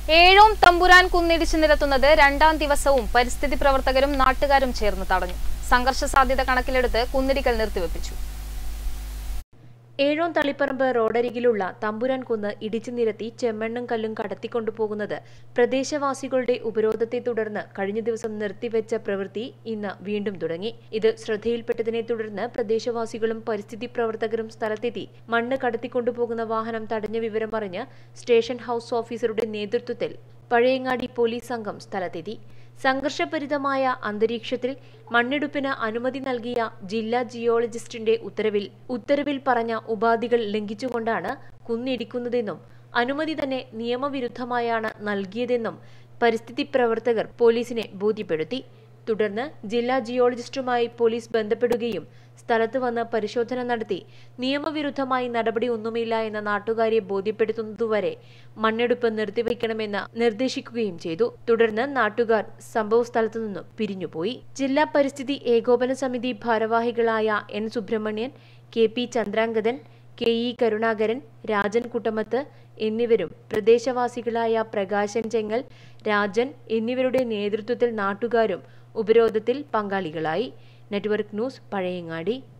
ഏഴോം തമ്പുരാൻ കുന്നിടിച്ചു നിരത്തുന്നത് രണ്ടാം ദിവസവും പരിസ്ഥിതി പ്രവർത്തകരും നാട്ടുകാരും ചേർന്ന് തടഞ്ഞു സംഘർഷ സാധ്യത കണക്കിലെടുത്ത് കുന്നിടിക്കൽ നിർത്തിവെപ്പിച്ചു ഏഴോം തളിപ്പറമ്പ് റോഡരികിലുള്ള തമ്പുരാൻ കുന്ന് ഇടിച്ചു നിരത്തി ചെമ്മണ്ണും കല്ലും കടത്തിക്കൊണ്ടുപോകുന്നത് പ്രദേശവാസികളുടെ ഉപരോധത്തെ തുടർന്ന് കഴിഞ്ഞ ദിവസം നിർത്തിവെച്ച പ്രവൃത്തി ഇന്ന് വീണ്ടും തുടങ്ങി ഇത് ശ്രദ്ധയിൽപ്പെട്ടതിനെ തുടർന്ന് പ്രദേശവാസികളും പരിസ്ഥിതി പ്രവർത്തകരും സ്ഥലത്തെത്തി മണ്ണ് കടത്തിക്കൊണ്ടുപോകുന്ന വാഹനം തടഞ്ഞ വിവരം അറിഞ്ഞ് സ്റ്റേഷൻ ഹൌസ് ഓഫീസറുടെ നേതൃത്വത്തിൽ പഴയങ്ങാടി പോലീസ് സംഘം സ്ഥലത്തെത്തി സംഘർഷഭരിതമായ അന്തരീക്ഷത്തിൽ മണ്ണെടുപ്പിന് അനുമതി നൽകിയ ജില്ലാ ജിയോളജിസ്റ്റിന്റെ ഉത്തരവിൽ ഉത്തരവിൽ പറഞ്ഞ ഉപാധികൾ ലംഘിച്ചുകൊണ്ടാണ് കുന്നിടിക്കുന്നതെന്നും അനുമതി തന്നെ നിയമവിരുദ്ധമായാണ് നൽകിയതെന്നും പരിസ്ഥിതി പ്രവർത്തകർ പോലീസിനെ ബോധ്യപ്പെടുത്തി തുടർന്ന് ജില്ലാ ജിയോളജിസ്റ്റുമായി പോലീസ് ബന്ധപ്പെടുകയും സ്ഥലത്ത് വന്ന് പരിശോധന നടത്തി നിയമവിരുദ്ധമായി നടപടി ഒന്നുമില്ല എന്ന നാട്ടുകാരെ ബോധ്യപ്പെടുത്തുന്നതുവരെ മണ്ണെടുപ്പ് നിർത്തിവെക്കണമെന്ന് നിർദ്ദേശിക്കുകയും ചെയ്തു തുടർന്ന് നാട്ടുകാർ സംഭവ സ്ഥലത്തു നിന്നും പിരിഞ്ഞുപോയി ജില്ലാ പരിസ്ഥിതി ഏകോപന സമിതി ഭാരവാഹികളായ N Subrahmanyan K P Chandrangathan K E Karunakaran Rajan Kuttamath എന്നിവരും പ്രദേശവാസികളായ പ്രകാശൻ ചെങ്ങൽ രാജൻ എന്നിവരുടെ നേതൃത്വത്തിൽ നാട്ടുകാരും ഉപരോധത്തിൽ പങ്കാളികളായി നെറ്റ്വർക്ക് ന്യൂസ് പഴയങ്ങാടി